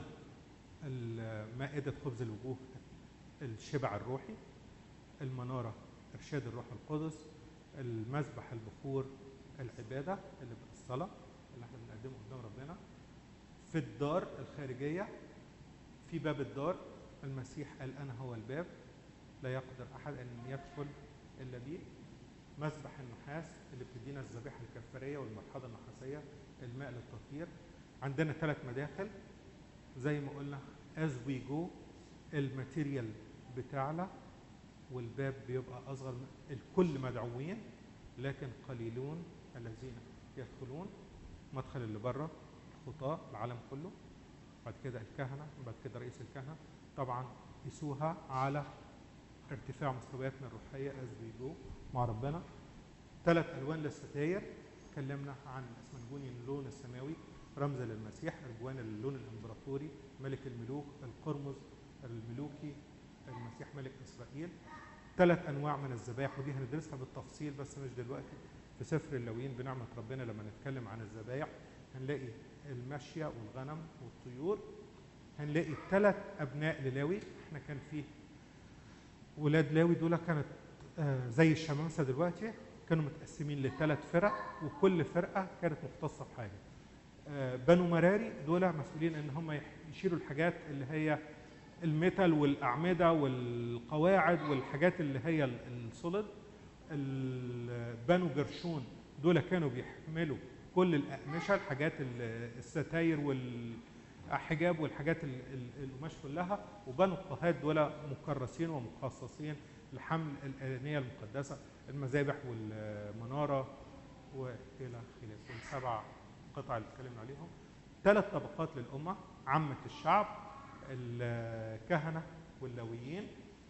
ال- مائدة خبز الوجوه الشبع الروحي المنارة إرشاد الروح القدس المذبح البخور العبادة اللي بالصلاة اللي احنا بنقدمه قدام ربنا في الدار الخارجية في باب الدار المسيح قال أنا هو الباب لا يقدر أحد أن يدخل إلا بي مذبح النحاس اللي بتدينا الذبيحة الكفارية والمرحاضة النحاسية الماء للتطهير عندنا ثلاث مداخل زي ما قلنا as we go الماتيريال بتاعنا والباب بيبقى اصغر من- الكل مدعوين لكن قليلون الذين يدخلون مدخل اللي بره الخطاة العالم كله بعد كده الكهنة بعد كده رئيس الكهنة طبعا قيسوها على ارتفاع مستوياتنا الروحية as we go مع ربنا ثلاث ألوان للستاير اتكلمنا عن الاسمنجوني اللون السماوي رمز للمسيح ارجوان اللون الامبراطوري ملك الملوك القرمز الملوكي المسيح ملك اسرائيل ثلاث انواع من الذبائح ودي هندرسها بالتفصيل بس مش دلوقتي في سفر اللاويين بنعمه ربنا لما نتكلم عن الذبائح هنلاقي الماشيه والغنم والطيور هنلاقي ثلاث ابناء للاوي احنا كان فيه ولاد لاوي دول كانت آه، زي الشمامسه دلوقتي كانوا متقسمين لثلاث فرق وكل فرقه كانت مختصه بحاجه آه، بنو مراري دول مسؤولين ان هم يح- يشيلوا الحاجات اللي هي الميتال والاعمده والقواعد والحاجات اللي هي ال- السوليد ال- بنو جرشون دول كانوا بيحملوا كل الاقمشه الحاجات ال- الستاير والحجاب والحاجات ال- ال- القماش كلها وبنو القهات دول مكرسين ومخصصين لحمل الانيه المقدسه المذابح والمناره والى خلافه السبع قطع اللي اتكلمنا عليهم ثلاث طبقات للامه عامه الشعب الكهنه واللاويين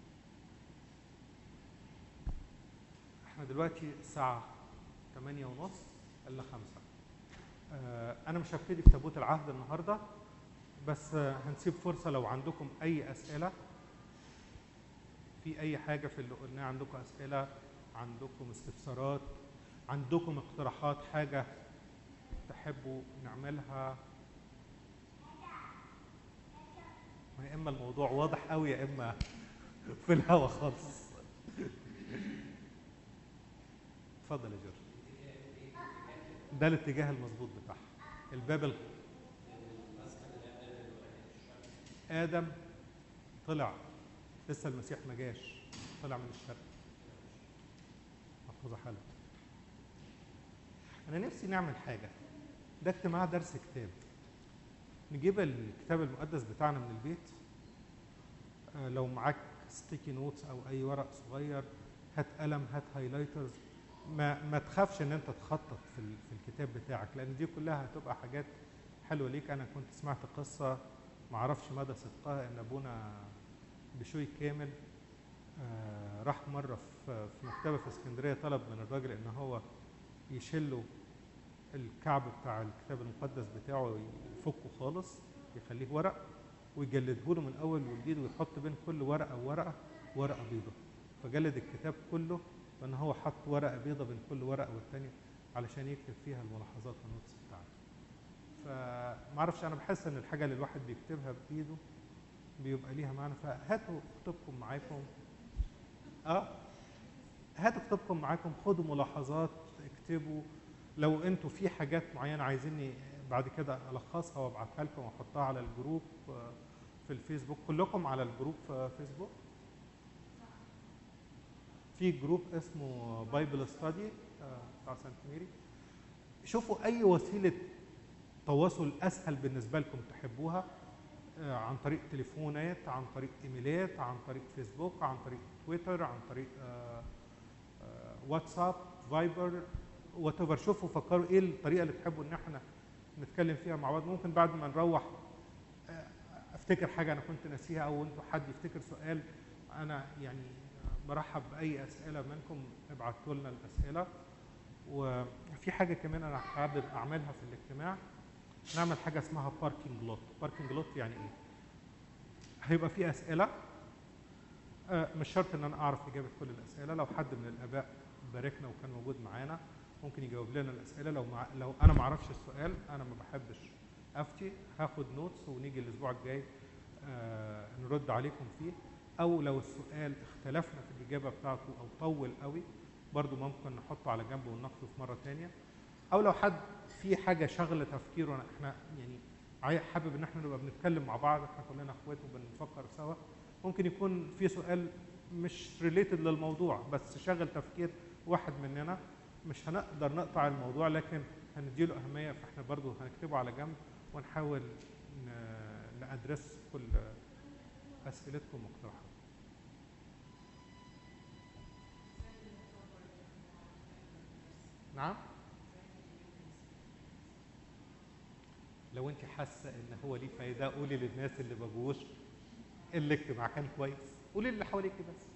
احنا دلوقتي الساعه 8 ونص الا 5 آه انا مش هبتدي في تابوت العهد النهارده بس آه هنسيب فرصه لو عندكم اي اسئله في اي حاجه في اللي قلناه عندكم اسئله عندكم استفسارات عندكم اقتراحات حاجه تحبوا نعملها ما يا اما الموضوع واضح قوي يا اما في الهوا خالص اتفضل يا جورج ده الاتجاه المظبوط بتاعها الباب ال... ادم طلع لسه المسيح ما جاش طلع من الشرق محفوظه حلقه انا نفسي نعمل حاجه ده اجتماع درس كتاب نجيب الكتاب المقدس بتاعنا من البيت آه، لو معاك ستيكي نوتس او اي ورق صغير هات قلم هات هايلايترز ما ما تخافش ان انت تخطط في ال- في الكتاب بتاعك لان دي كلها هتبقى حاجات حلوه ليك انا كنت سمعت قصه ما اعرفش مدى صدقها ان ابونا بشوي كامل آه، راح مره في في مكتبه في اسكندريه طلب من الراجل ان هو يشله الكعب بتاع الكتاب المقدس بتاعه يفكه خالص يخليه ورق ويجلده له من اول وجديد ويحط بين كل ورقه وورقه ورقه بيضاء فجلد الكتاب كله وان هو حط ورقه بيضاء بين كل ورقه والتانيه علشان يكتب فيها الملاحظات والنوتس بتاعته فما اعرفش انا بحس ان الحاجه اللي الواحد بيكتبها بايده بيبقى ليها معنى فهاتوا كتبكم معاكم اه هاتوا كتبكم معاكم خدوا ملاحظات اكتبوا لو انتوا في حاجات معينه عايزيني بعد كده الخصها وابعتها لكم واحطها على الجروب آه، في الفيسبوك كلكم على الجروب في فيسبوك في جروب اسمه بايبل ستادي بتاع سانت ميري شوفوا اي وسيله تواصل اسهل بالنسبه لكم تحبوها آه، عن طريق تليفونات عن طريق ايميلات عن طريق فيسبوك عن طريق تويتر عن طريق آه، آه، واتساب فايبر وات ايفر شوفوا فكروا ايه الطريقه اللي تحبوا ان احنا نتكلم فيها مع بعض ممكن بعد ما نروح آه، افتكر حاجه انا كنت ناسيها او انتوا حد يفتكر سؤال انا يعني آه، برحب باي اسئله منكم ابعتوا لنا الاسئله وفي حاجه كمان انا حابب اعملها في الاجتماع نعمل حاجه اسمها باركينج لوت باركينج لوت يعني ايه هيبقى في اسئله آه، مش شرط ان انا اعرف اجابه كل الاسئله لو حد من الاباء باركنا وكان موجود معانا ممكن يجاوب لنا الاسئله لو مع... لو انا ما اعرفش السؤال انا ما بحبش افتي هاخد نوتس ونيجي الاسبوع الجاي آه نرد عليكم فيه او لو السؤال اختلفنا في الاجابه بتاعته او طول قوي برضو ممكن نحطه على جنب ونناقشه في مره تانية او لو حد في حاجه شغله تفكيره احنا يعني عاي- حابب ان احنا نبقى بنتكلم مع بعض احنا كلنا اخوات وبنفكر سوا ممكن يكون في سؤال مش ريليتد للموضوع بس شغل تفكير واحد مننا مش هنقدر نقطع الموضوع لكن هنديله اهميه فاحنا برضو هنكتبه على جنب ونحاول ن- نادرس كل اسئلتكم واقتراحاتكم نعم لو انت حاسه ان هو ليه فايده قولي للناس اللي ما جوش الاجتماع كان كويس قولي اللي حواليك بس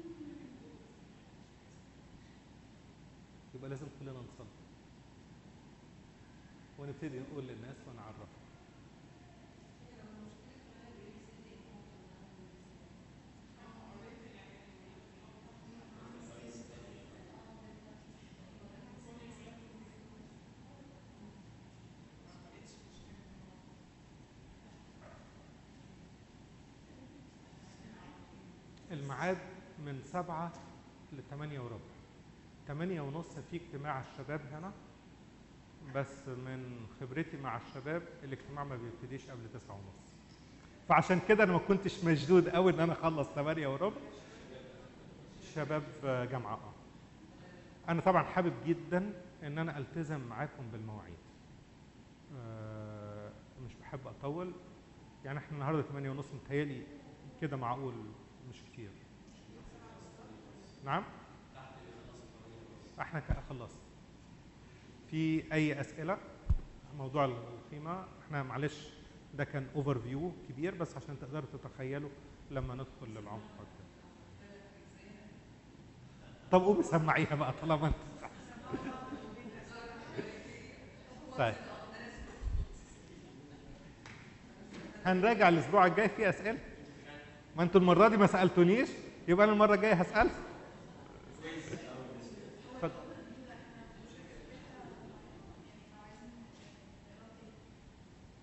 يبقى لازم كلنا نصلي ونبتدي نقول للناس ونعرفهم الميعاد من سبعة لثمانية وربع ثمانية ونص في اجتماع الشباب هنا بس من خبرتي مع الشباب الاجتماع ما بيبتديش قبل تسعة ونص فعشان كده انا ما كنتش مشدود قوي ان انا اخلص ثمانية وربع شباب جامعة اه انا طبعا حابب جدا ان انا التزم معاكم بالمواعيد آه، مش بحب اطول يعني احنا النهارده 8 ونص متهيألي كده معقول مش كتير نعم احنا كده خلصنا في اي اسئله موضوع القيمه احنا معلش ده كان اوفر فيو كبير بس عشان تقدروا تتخيلوا لما ندخل للعمق اكتر طب قومي سمعيها بقى طالما انت طيب هنراجع الاسبوع الجاي في اسئله ما انتوا المره دي ما سالتونيش يبقى انا المره الجايه هسالكم